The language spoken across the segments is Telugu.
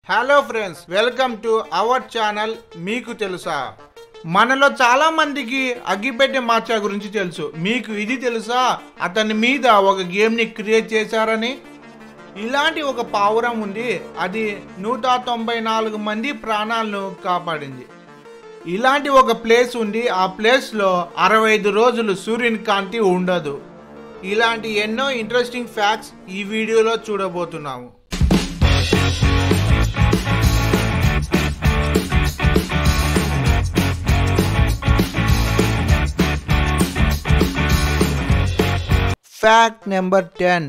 hello friends welcome to our channel మీకు తెలుసా మనలో చాలా మందికి అగ్గిపెట్టె మార్చా గురించి తెలుసు మీకు ఇది తెలుసా అతని మీద ఒక గేమ్ని క్రియేట్ చేశారని ఇలాంటి ఒక పావురం ఉంది అది నూట తొంభై నాలుగు మంది ప్రాణాలను కాపాడింది ఇలాంటి ఒక ప్లేస్ ఉంది ఆ ప్లేస్లో అరవై ఐదు రోజులు సూర్యుని కాంతి ఉండదు ఇలాంటి ఎన్నో ఇంట్రెస్టింగ్ ఫ్యాక్ట్స్ ఈ వీడియోలో చూడబోతున్నాము ఫ్యాక్ట్ నెంబర్ టెన్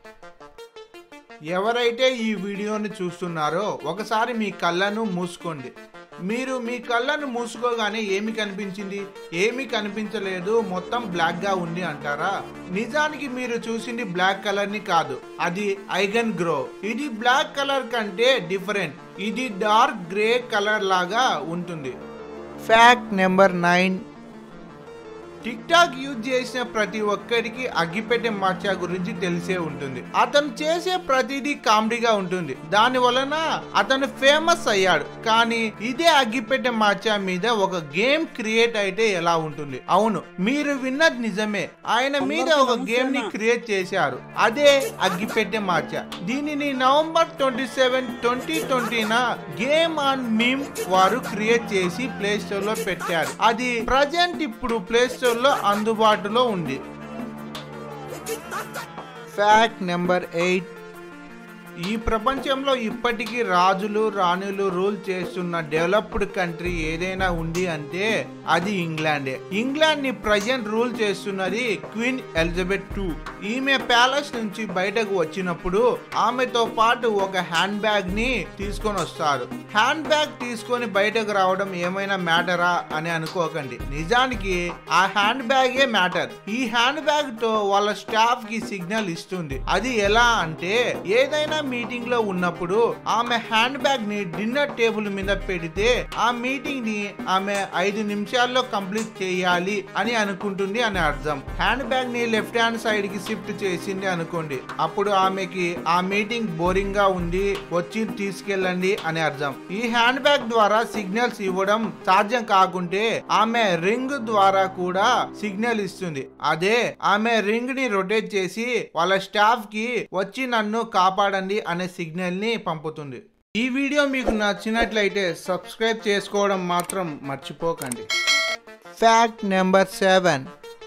ఎవరైతే ఈ వీడియోని చూస్తున్నారో ఒకసారి మీ కళ్ళను మూసుకోండి మీరు మీ కళ్ళను మూసుకోగానే ఏమి కనిపించింది ఏమి కనిపించలేదు మొత్తం బ్లాక్ గా ఉంది అంటారా నిజానికి మీరు చూసింది బ్లాక్ కలర్ ని కాదు అది ఐగన్ గ్రో ఇది బ్లాక్ కలర్ కంటే డిఫరెంట్ ఇది డార్క్ గ్రే కలర్ లాగా ఉంటుంది fact number nine TikTok use చేసిన ప్రతి ఒక్కరికి అగ్గిపెట్టె మార్చా గురించి తెలిసే ఉంటుంది అతను చేసే ప్రతిదీ కామెడీగా ఉంటుంది దాని వలన అతను ఫేమస్ అయ్యాడు కానీ ఇదే అగ్గిపెట్టె మార్చా మీద ఒక గేమ్ క్రియేట్ అయితే ఎలా ఉంటుంది అవును మీరు విన్నది నిజమే ఆయన మీద ఒక గేమ్ ని క్రియేట్ చేశారు అదే అగ్గిపెట్టె మార్చా దీనిని నవంబర్ ట్వంటీ సెవెన్ ట్వంటీ ట్వంటీన గేమ్ ఆన్ మీమ్ వారు క్రియేట్ చేసి ప్లే స్టోర్ లో పెట్టారు అది ప్రజెంట్ ఇప్పుడు ప్లే స్టోర్ లో అందుబాటులో ఉంది ఫ్యాక్ట్ నెంబర్ ఎయిట్ ఈ ప్రపంచంలో ఇప్పటికీ రాజులు రాణులు రూల్ చేస్తున్న డెవలప్డ్ కంట్రీ ఏదైనా ఉంది అంటే అది ఇంగ్లాండే ఇంగ్లాండ్ ని ప్రజెంట్ రూల్ చేస్తున్నది క్వీన్ ఎలిజబెత్ టూ ఈమె ప్యాలెస్ నుంచి బయటకు వచ్చినప్పుడు ఆమెతో పాటు ఒక హ్యాండ్ బ్యాగ్ ని తీసుకొని వస్తారు హ్యాండ్ బ్యాగ్ తీసుకొని బయటకు రావడం ఏమైనా మ్యాటరా అని అనుకోకండి నిజానికి ఆ హ్యాండ్ బ్యాగే మ్యాటర్ ఈ హ్యాండ్ బ్యాగ్ తో వాళ్ళ స్టాఫ్ కి సిగ్నల్ ఇస్తుంది అది ఎలా అంటే ఏదైనా మీటింగ్ లో ఉన్నప్పుడు ఆమె హ్యాండ్ బ్యాగ్ ని డిన్నర్ టేబుల్ మీద పెడితే ఆ మీటింగ్ ని ఆమె ఐదు నిమిషాల్లో కంప్లీట్ చేయాలి అని అనుకుంటుంది అని అర్థం హ్యాండ్ బ్యాగ్ ని లెఫ్ట్ హ్యాండ్ సైడ్ కి షిఫ్ట్ చేసింది అనుకోండి అప్పుడు ఆమెకి ఆ మీటింగ్ బోరింగ్ గా ఉంది వచ్చి తీసుకెళ్ళండి అని అర్థం ఈ హ్యాండ్ బ్యాగ్ ద్వారా సిగ్నల్స్ ఇవ్వడం సాధ్యం కాకుంటే ఆమె రింగ్ ద్వారా కూడా సిగ్నల్ ఇస్తుంది అదే ఆమె రింగ్ ని రొటేట్ చేసి వాళ్ళ స్టాఫ్ కి వచ్చి నన్ను కాపాడండి అనే సిగ్నల్ ని పంపుతుంది ఈ వీడియో మీకు నచ్చినట్లయితే సబ్స్క్రైబ్ చేసుకోవడం మాత్రం మర్చిపోకండి ఫ్యాక్ట్ నెంబర్ సెవెన్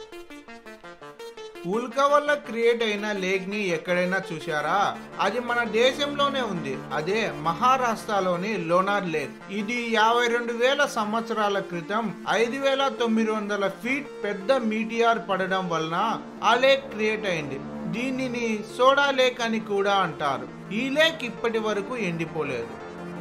ఉల్క వల్ల క్రియేట్ అయిన లేక్ ని ఎక్కడైనా చూశారా అది మన దేశంలోనే ఉంది అదే మహారాష్ట్రలోని లోనార్ లేక్ ఇది యాభై రెండు వేల సంవత్సరాల క్రితం ఐదు వేల తొమ్మిది వందల ఫీట్ పెద్ద మీటిఆర్ పడడం వలన ఆ లేక్ క్రియేట్ అయింది దీనిని సోడా లేక్ అని కూడా అంటారు ఈ లేక్ ఇప్పటి వరకు ఎండిపోలేదు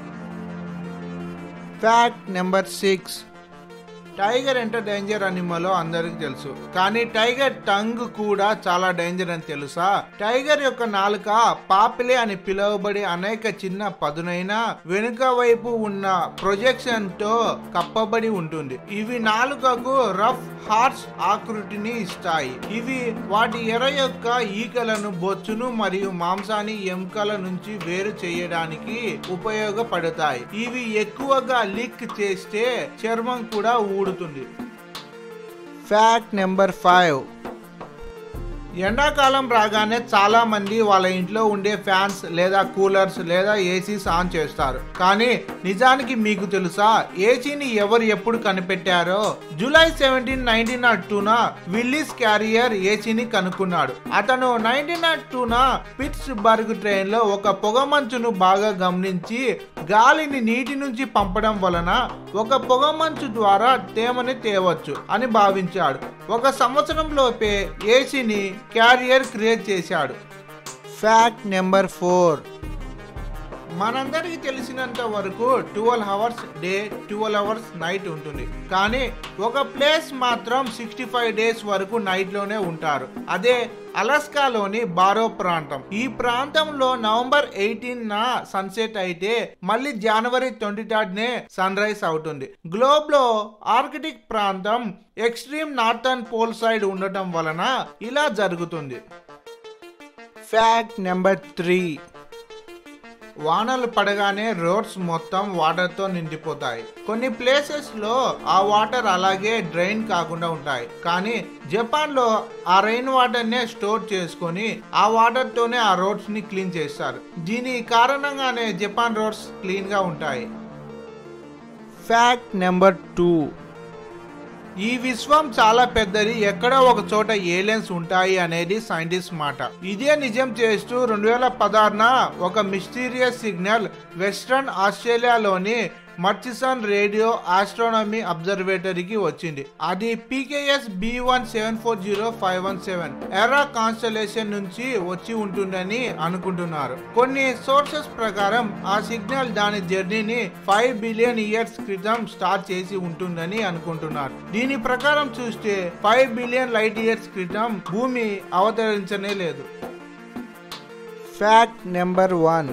ఫ్యాక్ట్ నెంబర్ సిక్స్ టైగర్ ఎంత డేంజర్ అనిమలో అందరికి తెలుసు కానీ టైగర్ టంగ్ కూడా చాలా డేంజర్ అని తెలుసా టైగర్ యొక్క నాలుక పాపిలే అని పిలువబడే అనేక చిన్న పదునైన వెనుక వైపు ఉన్న ప్రొజెక్షన్ తో కప్పబడి ఉంటుంది ఇవి నాలుకకు రఫ్ హార్స్ ఆకృతిని ఇస్తాయి ఇవి వాటి ఎర యొక్క ఈకలను బొచ్చును మరియు మాంసాన్ని ఎముకల నుంచి వేరు చేయడానికి ఉపయోగపడతాయి ఇవి ఎక్కువగా లిక్ చేస్తే చర్మం కూడా ఊడుతుంది ఫ్యాక్ట్ నెంబర్ ఫైవ్ ఎండాకాలం రాగానే చాలా మంది వాళ్ళ ఇంట్లో ఉండే ఫ్యాన్స్ లేదా కూలర్స్ లేదా ఏసీస్ ఆన్ చేస్తారు కానీ నిజానికి మీకు తెలుసా ఏసీని ఎవరు ఎప్పుడు కనిపెట్టారో జూలై సెవెంటీన్ నైన్టీన్ నాట్ టూన విల్లిస్ క్యారియర్ ఏసీని కనుక్కున్నాడు అతను నైన్టీన్ నాట్ టూన పిట్స్ బర్గ్ ట్రైన్ లో ఒక పొగమంచును బాగా గమనించి గాలిని నీటి నుంచి పంపడం వలన ఒక పొగమంచు ద్వారా తేమని తేవచ్చు అని భావించాడు ఒక సంవత్సరం లోపే ఏసీని క్యారియర్ క్రియేట్ చేశాడు ఫ్యాక్ట్ నెంబర్ ఫోర్ మనందరికీ తెలిసినంత వరకు twelve hours day twelve hours night ఉంటుంది కానీ ఒక ప్లేస్ మాత్రం సిక్స్టీ ఫైవ్ డేస్ వరకు నైట్ లోనే ఉంటారు అదే అలస్కాలోని బారో ప్రాంతం ఈ ప్రాంతంలో నవంబర్ ఎయిటీన్ న సన్సెట్ అయితే మళ్ళీ జనవరి ట్వంటీ థర్డ్ నే సన్ రైజ్ అవుతుంది గ్లోబ్ లో ఆర్కిటిక్ ప్రాంతం ఎక్స్ట్రీమ్ నార్థన్ పోల్ సైడ్ ఉండటం వలన ఇలా జరుగుతుంది ఫ్యాక్ట్ నెంబర్ త్రీ వానలు పడగానే రోడ్స్ మొత్తం వాటర్ తో నిండిపోతాయి కొన్ని ప్లేసెస్ లో ఆ వాటర్ అలాగే డ్రైన్ కాకుండా ఉంటాయి కానీ జపాన్ లో ఆ రెయిన్ వాటర్ నే స్టోర్ చేసుకొని ఆ వాటర్ తోనే ఆ రోడ్స్ ని క్లీన్ చేస్తారు దీని కారణంగానే జపాన్ రోడ్స్ క్లీన్ గా ఉంటాయి ఫ్యాక్ట్ నెంబర్ టూ ఈ విశ్వం చాలా పెద్దది ఎక్కడో ఒక చోట ఏలియన్స్ ఉంటాయి అనేది సైంటిస్ట్ మాట ఇదే నిజం చేస్తూ రెండు వేల పదహారున ఒక మిస్టీరియస్ సిగ్నల్ వెస్ట్రన్ ఆస్ట్రేలియాలోని మర్చిసన్ రేడియో ఆస్ట్రానమీ అబ్జర్వేటరీకి వచ్చింది అది PKS B one seven four zero five one seven Ara constellation నుంచి వచ్చి ఉంటుందని అనుకుంటున్నారు కొన్ని సోర్సెస్ ప్రకారం ఆ సిగ్నల్ దాని జర్నీని ఫైవ్ బిలియన్ ఇయర్స్ క్రితం స్టార్ట్ చేసి ఉంటుందని అనుకుంటున్నారు దీని ప్రకారం చూస్తే ఫైవ్ బిలియన్ లైట్ ఇయర్స్ క్రితం భూమి అవతరించనే లేదు ఫ్యాక్ట్ నెంబర్ వన్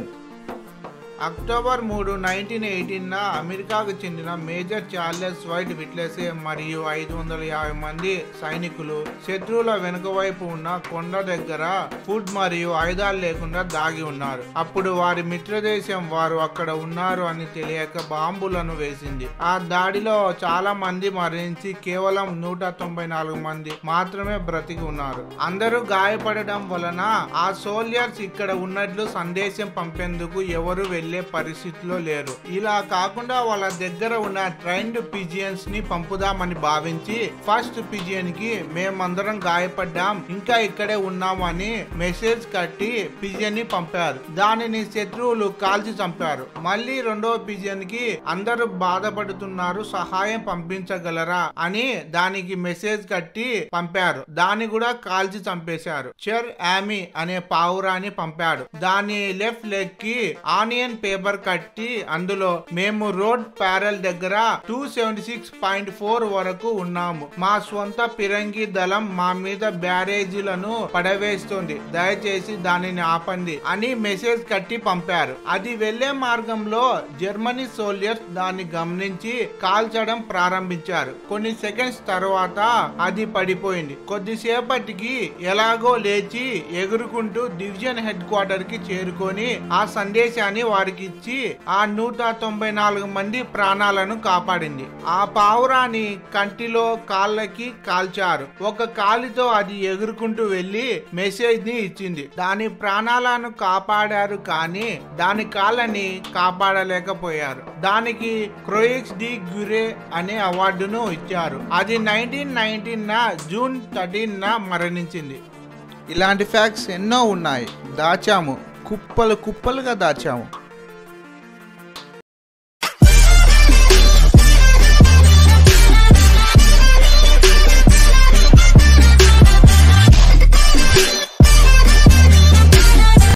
అక్టోబర్ మూడు నైన్టీన్ ఎయిటీన్ అమెరికాకు చెందిన మేజర్ చార్లెస్ వైట్ విట్లెసే మరియు ఐదు వందల యాభై మంది సైనికులు శత్రువుల వెనుక వైపు ఉన్న కొండ దగ్గర ఫుడ్ మరియు ఆయుధాలు లేకుండా దాగి ఉన్నారు అప్పుడు వారి మిత్రదేశం వారు అక్కడ ఉన్నారు అని తెలియక బాంబులను వేసింది ఆ దాడిలో చాలా మంది మరణించి కేవలం నూట తొంభై నాలుగు మంది మాత్రమే బ్రతికి ఉన్నారు అందరూ గాయపడడం వలన ఆ సోల్జర్స్ ఇక్కడ ఉన్నట్లు సందేశం పంపేందుకు ఎవరు వెళ్లే పరిస్థితిలో లేరు ఇలా కాకుండా వాళ్ళ దగ్గర ఉన్న ట్రైన్డ్ పిజియన్స్ ని పంపుదామని భావించి ఫస్ట్ పిజియన్ కి మేమందరం గాయపడ్డాం ఇంకా ఇక్కడే ఉన్నామని మెసేజ్ కట్టి పిజియన్ ని పంపారు దానిని శత్రువులు కాల్చి చంపారు మళ్ళీ రెండవ పిజియన్ కి అందరూ బాధపడుతున్నారు సహాయం పంపించగలరా అని దానికి మెసేజ్ కట్టి పంపారు దాన్ని కూడా కాల్చి చంపేశారు చర్ ఆమి అనే పావురాన్ని పంపాడు దాని లెఫ్ట్ లెగ్ కి ఆనియన్ పేపర్ కట్టి అందులో మేము రోడ్ ప్యారల్ దగ్గర two seventy six point four వరకు ఉన్నాము మా స్వంత పిరంగి దళం మా మీద బ్యారేజీలను పడవేస్తుంది దయచేసి దానిని ఆపండి అని మెసేజ్ కట్టి పంపారు అది వెళ్లే మార్గంలో జర్మనీ సోల్జర్స్ దాన్ని గమనించి కాల్చడం ప్రారంభించారు కొన్ని సెకండ్స్ తర్వాత అది పడిపోయింది కొద్దిసేపటికి ఎలాగో లేచి ఎగురుకుంటూ డివిజన్ హెడ్ క్వార్టర్ కి చేరుకొని ఆ సందేశాన్ని వారికి ఇచ్చి ఆ నూట తొంభై నాలుగు మంది ప్రాణాలను కాపాడింది ఆ పావురాన్ని కంటిలో కాళ్ళకి కాల్చారు ఒక కాలితో అది ఎగురుకుంటూ వెళ్లి మెసేజ్ ని ఇచ్చింది దాని ప్రాణాలను కాపాడారు కానీ దాని కాళ్ళని కాపాడలేకపోయారు దానికి క్రోయిక్స్ డి గ్యురే అనే అవార్డును ఇచ్చారు అది నైన్టీన్ నైన్టీన్ జూన్ థర్టీన్ మరణించింది ఇలాంటి ఫ్యాక్ట్స్ ఎన్నో ఉన్నాయి దాచాము కుప్పలు కుప్పలుగా దాచాము